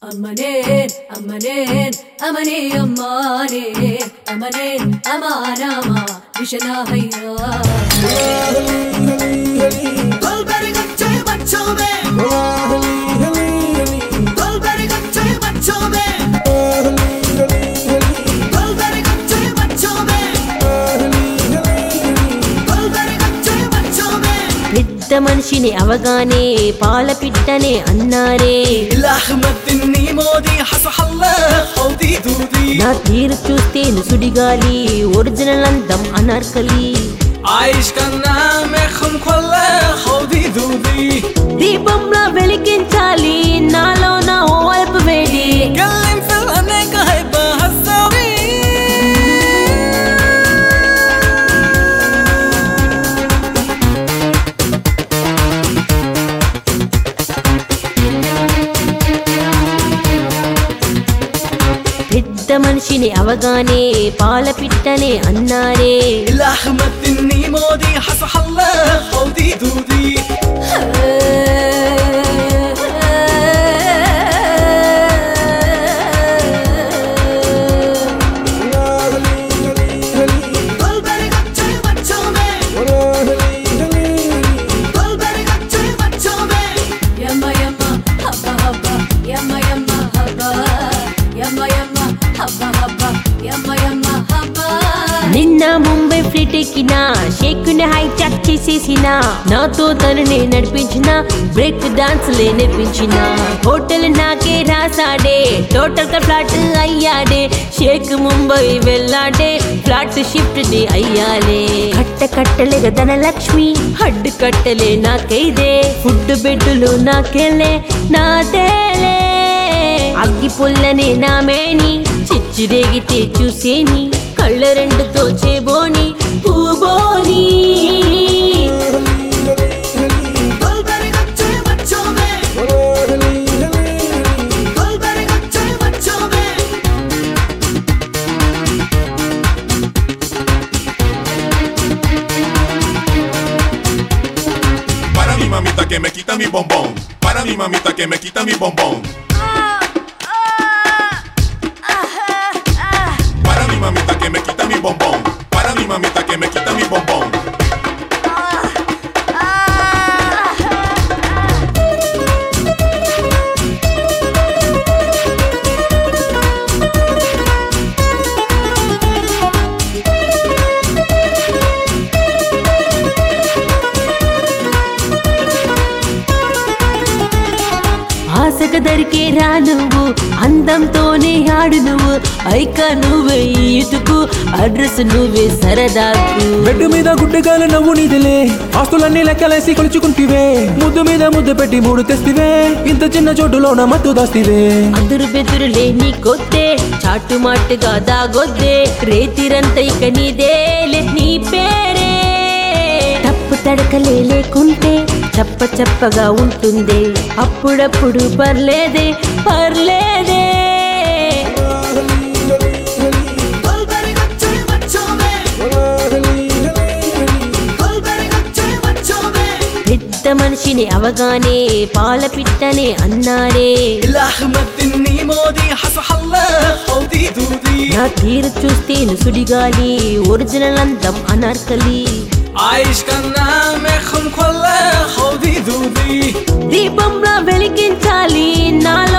అమ్మనేన్ అమ్మనేన్ అమనే అమ్మానే అమనేన్ అమానామా విషనాహయ్యా Dolbery gacce bachome Dolbery gacce bachome Dolbery gacce bachome Dolbery gacce bachome పెద్ద మనిషిని అవగానే పాల పిట్టనే అన్నారే الأحمد الني مودي حصح الله حوضي دودي నా తీరు చూస్తే సుడిగాలి ఒరిజినల్ అందం అనార్కలి عايش كان نامخم كله حوضي دودي దీపంలో వెలిగించాలి నాలో నా ఓల్పు వేడి كلم في الأنك هيبقى هالسوي పెద్ద మనిషిని అవగానే పాల పిట్టనే అన్నారే الأحمد الني مودي حصح الله حوضي دودي Dolbery gacce bachome Dolbery gacce bachome యమ్మ యమ్మ హబ్బ హబ్బ యమ్మ యమ్మ హబ్బ యమ్మ యమ్మ హబ్బ హబ్బ యమ్మ యమ్మ హబ్బ నిన్న ముంబై ఫ్లైట్ ఎక్కిన షేక్ హైజాక్ చేసేసిన నాతో తనని నడిపించిన బ్రేక్ డాన్స్ లే నేర్పించిన హోటల్ నాకే రాసాడే టోటల్ గా ఫ్లాట్ అయ్యాడే షేక్ ముంబై వెళ్ళాడే ఫ్లాట్ షిఫ్ట్ ని అయ్యాలే కట్ట కట్టలే ధనలక్ష్మి హడ్డు కట్టలే నాకైదే ఫుడ్ బెడ్డులు నాకెళ్ళే నాదేలే అగ్గి పుల్లని నామేని చిచ్చిరేగితే చూసేని కళ్ళ రెండుతో చేబోని పూబోని Dolbery gacce bachome Dolbery gacce bachome Para mi mamita que me quita mi bombón. Para mi mamita que me quita mi bombón. Para mi mamita que me quita mi bombón. Para mi mamita que me quita mi bombón. ఆశగా దరికే రా నువ్వు అందంతోనే ఆడు నువ్వు ఐక నువ్వే ఇటుకు address నువ్వే సరదాకు bed మీద గుడ్డగాల నవ్వు నీదిలే ఆస్తులన్నీ లెక్కలేసి కొలుచుకుంటివే ముద్దు మీద ముద్దు పెట్టి మూడు తెస్తివే ఇంత చిన్న చోటులోన మత్తు దాస్తివే అదురు బెదురులే నీ కొద్దే చాటు మాటుగా దాగొద్దే రేతిరంత ఇక నీదేలే నీ పేరే తప్పు తడకలే లేకుంటే చప్ప చప్పగా ఉంటుంది అప్పుడప్పుడు పర్లేదే పర్లేదే Dolbery gacce bachome Dolbery gacce bachome పెద్ద మనిషిని అవగానే పాల పిట్టనే అన్నారే الأحمد الني مودي حصح الله حوضي دودي నా తీరు చూస్తే సుడిగాలి ఒరిజినల్ అందం అనార్కలి عايش كان نامخم كله حوضي دودي దీపంలో వెలిగించాలి నాలో